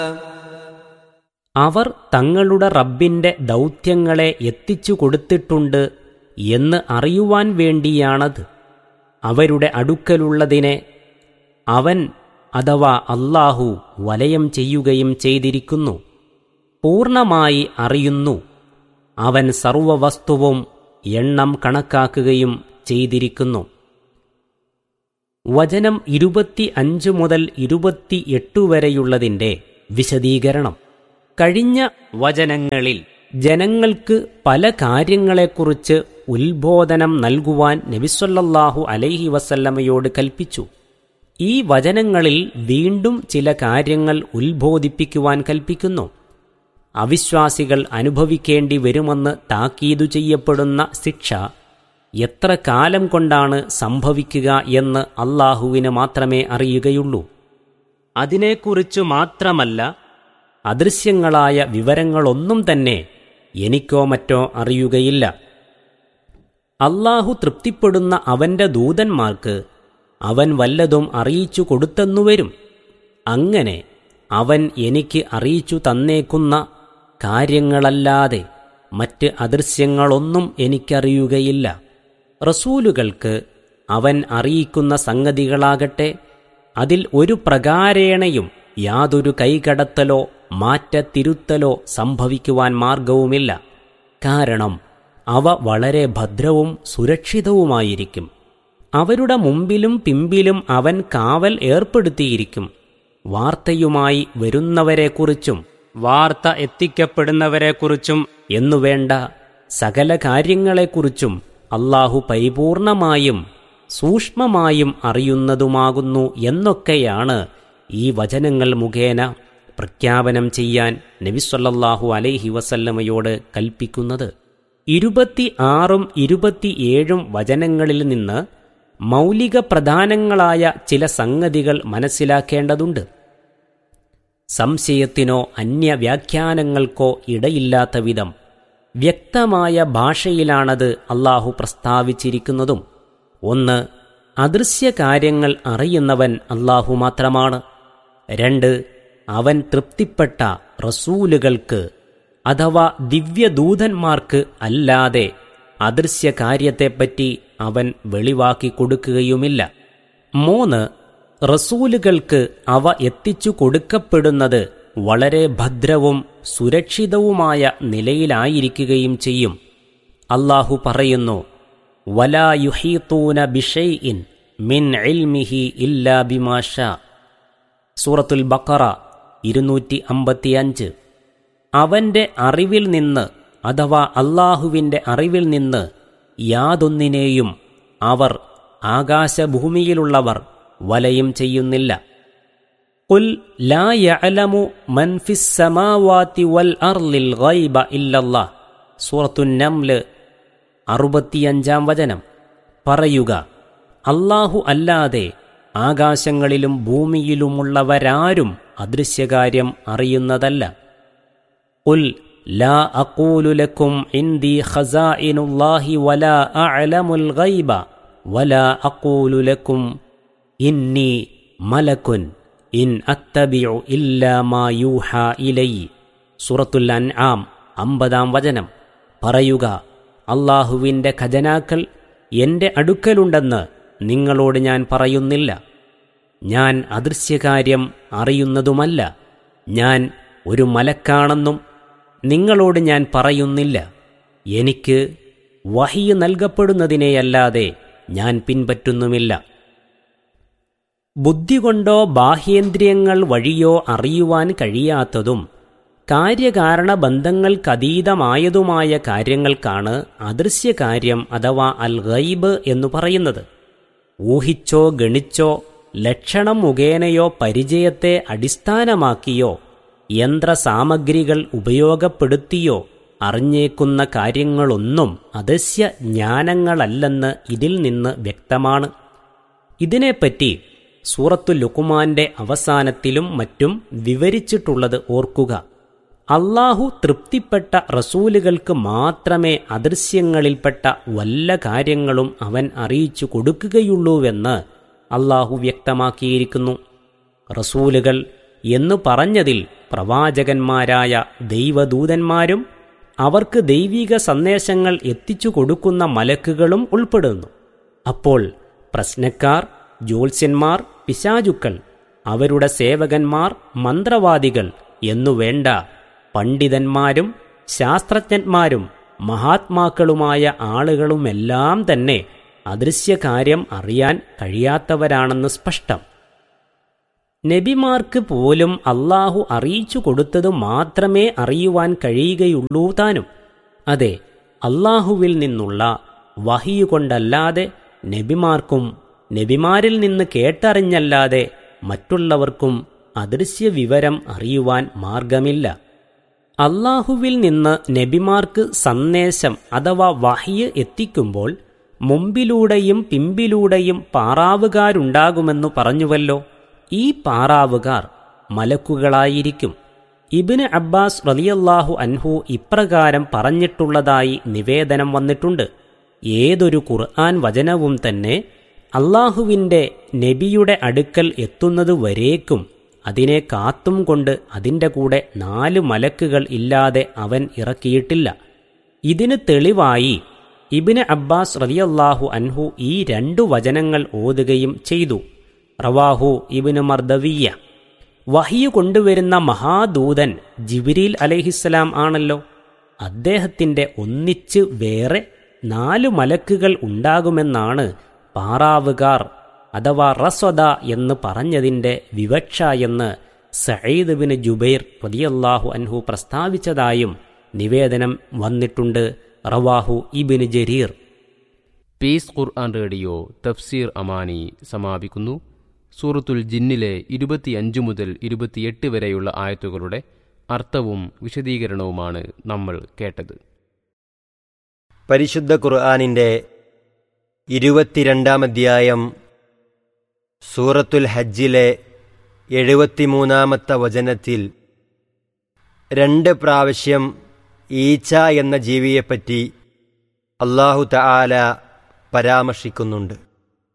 അവർ തങ്ങളുടെ റബ്ബിന്റെ ദൗത്യങ്ങളെ എത്തിച്ചു കൊടുത്തിട്ടുണ്ട് എന്ന് അറിയുവാൻ വേണ്ടിയാണത് അവരുടെ അടുക്കലുള്ളതിനെ അവൻ അഥവാ അല്ലാഹു വലയം ചെയ്യുകയും ചെയ്തിരിക്കുന്നു പൂർണ്ണമായി അറിയുന്നു അവൻ സർവവസ്തുവും എണ്ണം കണക്കാക്കുകയും ചെയ്തിരിക്കുന്നു വചനം ഇരുപത്തി അഞ്ച് മുതൽ ഇരുപത്തിയെട്ട് വരെയുള്ളതിൻ്റെ വിശദീകരണം കഴിഞ്ഞ വചനങ്ങളിൽ ജനങ്ങൾക്ക് പല കാര്യങ്ങളെക്കുറിച്ച് ഉത്ബോധനം നൽകുവാൻ നബിസ്വല്ലാഹു അലൈഹി വസല്ലമയോട് കൽപ്പിച്ചു ഈ വചനങ്ങളിൽ വീണ്ടും ചില കാര്യങ്ങൾ ഉത്ബോധിപ്പിക്കുവാൻ കൽപ്പിക്കുന്നു അവിശ്വാസികൾ അനുഭവിക്കേണ്ടി വരുമെന്ന് താക്കീതു ചെയ്യപ്പെടുന്ന ശിക്ഷ എത്ര കാലം കൊണ്ടാണ് സംഭവിക്കുക എന്ന് അള്ളാഹുവിന് മാത്രമേ അറിയുകയുള്ളൂ അതിനെക്കുറിച്ചു മാത്രമല്ല അദൃശ്യങ്ങളായ വിവരങ്ങളൊന്നും തന്നെ എനിക്കോ മറ്റോ അറിയുകയില്ല അള്ളാഹു തൃപ്തിപ്പെടുന്ന അവന്റെ ദൂതന്മാർക്ക് അവൻ വല്ലതും അറിയിച്ചു കൊടുത്തെന്നുവരും അങ്ങനെ അവൻ എനിക്ക് അറിയിച്ചു തന്നേക്കുന്ന കാര്യങ്ങളല്ലാതെ മറ്റ് അദൃശ്യങ്ങളൊന്നും എനിക്കറിയുകയില്ല റസൂലുകൾക്ക് അവൻ അറിയിക്കുന്ന സംഗതികളാകട്ടെ അതിൽ ഒരു പ്രകാരേണയും യാതൊരു കൈകടത്തലോ മാറ്റത്തിരുത്തലോ സംഭവിക്കുവാൻ മാർഗവുമില്ല കാരണം അവ വളരെ ഭദ്രവും സുരക്ഷിതവുമായിരിക്കും അവരുടെ മുമ്പിലും പിമ്പിലും അവൻ കാവൽ ഏർപ്പെടുത്തിയിരിക്കും വാർത്തയുമായി വരുന്നവരെക്കുറിച്ചും വാർത്ത എത്തിക്കപ്പെടുന്നവരെക്കുറിച്ചും എന്നുവേണ്ട സകല കാര്യങ്ങളെക്കുറിച്ചും അള്ളാഹു പരിപൂർണമായും സൂക്ഷ്മമായും അറിയുന്നതുമാകുന്നു എന്നൊക്കെയാണ് ഈ വചനങ്ങൾ മുഖേന പ്രഖ്യാപനം ചെയ്യാൻ നബിസ്വല്ലാഹു അലൈഹി വസല്ലമയോട് കൽപ്പിക്കുന്നത് ഇരുപത്തി ആറും ഇരുപത്തിയേഴും വചനങ്ങളിൽ നിന്ന് മൗലിക പ്രധാനങ്ങളായ ചില സംഗതികൾ മനസ്സിലാക്കേണ്ടതുണ്ട് സംശയത്തിനോ അന്യവ്യാഖ്യാനങ്ങൾക്കോ ഇടയില്ലാത്ത വിധം വ്യക്തമായ ഭാഷയിലാണത് അള്ളാഹു പ്രസ്താവിച്ചിരിക്കുന്നതും ഒന്ന് അദൃശ്യ കാര്യങ്ങൾ അറിയുന്നവൻ അള്ളാഹു മാത്രമാണ് രണ്ട് അവൻ തൃപ്തിപ്പെട്ട റസൂലുകൾക്ക് അഥവാ ദിവ്യദൂതന്മാർക്ക് അല്ലാതെ അദൃശ്യ കാര്യത്തെപ്പറ്റി അവൻ വെളിവാക്കി കൊടുക്കുകയുമില്ല മൂന്ന് റസൂലുകൾക്ക് അവ എത്തിച്ചു കൊടുക്കപ്പെടുന്നത് വളരെ ഭദ്രവും സുരക്ഷിതവുമായ നിലയിലായിരിക്കുകയും ചെയ്യും അള്ളാഹു പറയുന്നു വലാ യുഹീത്തൂന ബിഷൈഇൻ മിൻ ഇൽമിഹി ഇല്ലാ ബിമാഷ സൂറത്തുൽ ബക്കറ ഇരുന്നൂറ്റി അമ്പത്തിയഞ്ച് അവന്റെ അറിവിൽ നിന്ന് അഥവാ അള്ളാഹുവിന്റെ അറിവിൽ നിന്ന് യാതൊന്നിനെയും അവർ ആകാശഭൂമിയിലുള്ളവർ വലയും ചെയ്യുന്നില്ല قل لا يعلم من في السماوات والأرض الغيب إلا الله സൂറത്തു നംല് അറുപത്തിയഞ്ചാം വചനം പറയുക അള്ളാഹു അല്ലാതെ ആകാശങ്ങളിലും ഭൂമിയിലുമുള്ളവരാരും അദൃശ്യകാര്യം അറിയുന്നതല്ല ഉൽ ലാ അഖൂലു ലക്കും ഇന്ദി ഖസാഇനുല്ലാഹി വലാ അഅലമുൽ ഗൈബ വലാ അഖൂലു ലക്കും ഇന്നി മലക്കുൻ ഇൻ അത്തബിഉ ഇല്ലാ മാ യൂഹാ ഇലൈ സൂറത്തുൽ അൻആം അമ്പതാം വചനം പറയുക അള്ളാഹുവിൻ്റെ ഖജനാക്കൾ എൻ്റെ അടുക്കലുണ്ടെന്ന് നിങ്ങളോട് ഞാൻ പറയുന്നില്ല ഞാൻ അദൃശ്യകാര്യം അറിയുന്നതുമല്ല ഞാൻ ഒരു മലക്കാണെന്നും നിങ്ങളോട് ഞാൻ പറയുന്നില്ല എനിക്ക് വഹിയ് നൽകപ്പെടുന്നതിനെയല്ലാതെ ഞാൻ പിൻപറ്റുന്നുമില്ല ബുദ്ധി കൊണ്ടോ ബാഹ്യേന്ദ്രിയങ്ങൾ വഴിയോ അറിയുവാൻ കഴിയാത്തതും കാര്യകാരണ ബന്ധങ്ങൾക്കതീതമായതുമായ കാര്യങ്ങൾക്കാണ് അദൃശ്യകാര്യം അഥവാ അൽ ഗൈബ് എന്നു പറയുന്നത് ഊഹിച്ചോ ഗണിച്ചോ ലക്ഷണം മുഖേനയോ പരിചയത്തെ അടിസ്ഥാനമാക്കിയോ യന്ത്രസാമഗ്രികൾ ഉപയോഗപ്പെടുത്തിയോ അറിഞ്ഞേക്കുന്ന കാര്യങ്ങളൊന്നും അദൃശ്യ ജ്ഞാനങ്ങളല്ലെന്ന് ഇതിൽ നിന്ന് വ്യക്തമാണ് ഇതിനെപ്പറ്റി സൂറത്തു ലുക്കുമാന്റെ അവസാനത്തിലും മറ്റും വിവരിച്ചിട്ടുള്ളത് ഓർക്കുക അള്ളാഹു തൃപ്തിപ്പെട്ട റസൂലുകൾക്ക് മാത്രമേ അദൃശ്യങ്ങളിൽപ്പെട്ട വല്ല കാര്യങ്ങളും അവൻ അറിയിച്ചു കൊടുക്കുകയുള്ളൂവെന്ന് അള്ളാഹു വ്യക്തമാക്കിയിരിക്കുന്നു റസൂലുകൾ എന്നു പറഞ്ഞതിൽ പ്രവാചകന്മാരായ ദൈവദൂതന്മാരും അവർക്ക് ദൈവിക സന്ദേശങ്ങൾ എത്തിച്ചു കൊടുക്കുന്ന മലക്കുകളും ഉൾപ്പെടുന്നു അപ്പോൾ പ്രശ്നക്കാർ ജ്യോത്സ്യന്മാർ പിശാചുക്കൾ അവരുടെ സേവകന്മാർ മന്ത്രവാദികൾ എന്നുവേണ്ട പണ്ഡിതന്മാരും ശാസ്ത്രജ്ഞന്മാരും മഹാത്മാക്കളുമായ ആളുകളുമെല്ലാം തന്നെ അദൃശ്യകാര്യം അറിയാൻ കഴിയാത്തവരാണെന്ന് സ്പഷ്ടം നബിമാർക്ക് പോലും അള്ളാഹു അറിയിച്ചു കൊടുത്തത് മാത്രമേ അറിയുവാൻ കഴിയുകയുള്ളൂ താനും അതെ അള്ളാഹുവിൽ നിന്നുള്ള വഹിയു കൊണ്ടല്ലാതെ നബിമാർക്കും നബിമാരിൽ നിന്ന് കേട്ടറിഞ്ഞല്ലാതെ മറ്റുള്ളവർക്കും അദൃശ്യ വിവരം അറിയുവാൻ മാർഗമില്ല അള്ളാഹുവിൽ നിന്ന് നബിമാർക്ക് സന്ദേശം അഥവാ വഹിയ് എത്തിക്കുമ്പോൾ മുമ്പിലൂടെയും പിമ്പിലൂടെയും പാറാവുകാരുണ്ടാകുമെന്നു പറഞ്ഞുവല്ലോ ഈ പാറാവുകാർ മലക്കുകളായിരിക്കും ഇബിന് അബ്ബാസ് റലിയല്ലാഹു അൻഹു ഇപ്രകാരം പറഞ്ഞിട്ടുള്ളതായി നിവേദനം വന്നിട്ടുണ്ട് ഏതൊരു ഖുർആൻ വചനവും തന്നെ അള്ളാഹുവിൻ്റെ നബിയുടെ അടുക്കൽ എത്തുന്നതുവരേക്കും അതിനെ കാത്തും കൊണ്ട് അതിൻ്റെ കൂടെ നാല് മലക്കുകൾ ഇല്ലാതെ അവൻ ഇറക്കിയിട്ടില്ല ഇതിന് തെളിവായി ഇബിന് അബ്ബാസ് റലിയല്ലാഹു അൻഹു ഈ രണ്ടു വചനങ്ങൾ ഓതുകയും ചെയ്തു റവാഹു ഇബിന് മർദവിയ വഹിയു കൊണ്ടുവരുന്ന മഹാദൂതൻ ജിബിരിൽ അലഹിസ്സലാം ആണല്ലോ അദ്ദേഹത്തിൻ്റെ ഒന്നിച്ച് വേറെ നാലു മലക്കുകൾ ഉണ്ടാകുമെന്നാണ് പാറാവുകാർ അഥവാ റസ്വദ എന്ന് പറഞ്ഞതിൻ്റെ വിവക്ഷ എന്ന് സയ്യിദ് ബിൻ ജുബൈർ റതിയല്ലാഹു അൻഹു പ്രസ്താവിച്ചതായും നിവേദനം വന്നിട്ടുണ്ട് റവാഹു Ibn Jarir peace Quran radio തഫ്സീർ അമാനി സമാപിക്കുന്നു സൂറത്തുൽ ജിന്നിലെ ഇരുപത്തിയഞ്ച് മുതൽ ഇരുപത്തിയെട്ട് വരെയുള്ള ആയത്തുകളുടെ അർത്ഥവും വിശദീകരണവുമാണ് നമ്മൾ കേട്ടത് പരിശുദ്ധ ഖുർആാനിൻ്റെ ഇരുപത്തിരണ്ടാം അധ്യായം സൂറത്തുൽ ഹജ്ജിലെ എഴുപത്തിമൂന്നാമത്തെ വചനത്തിൽ രണ്ട് പ്രാവശ്യം ഈച്ച എന്ന ജീവിയെപ്പറ്റി അള്ളാഹു തആല പരാമർശിക്കുന്നുണ്ട്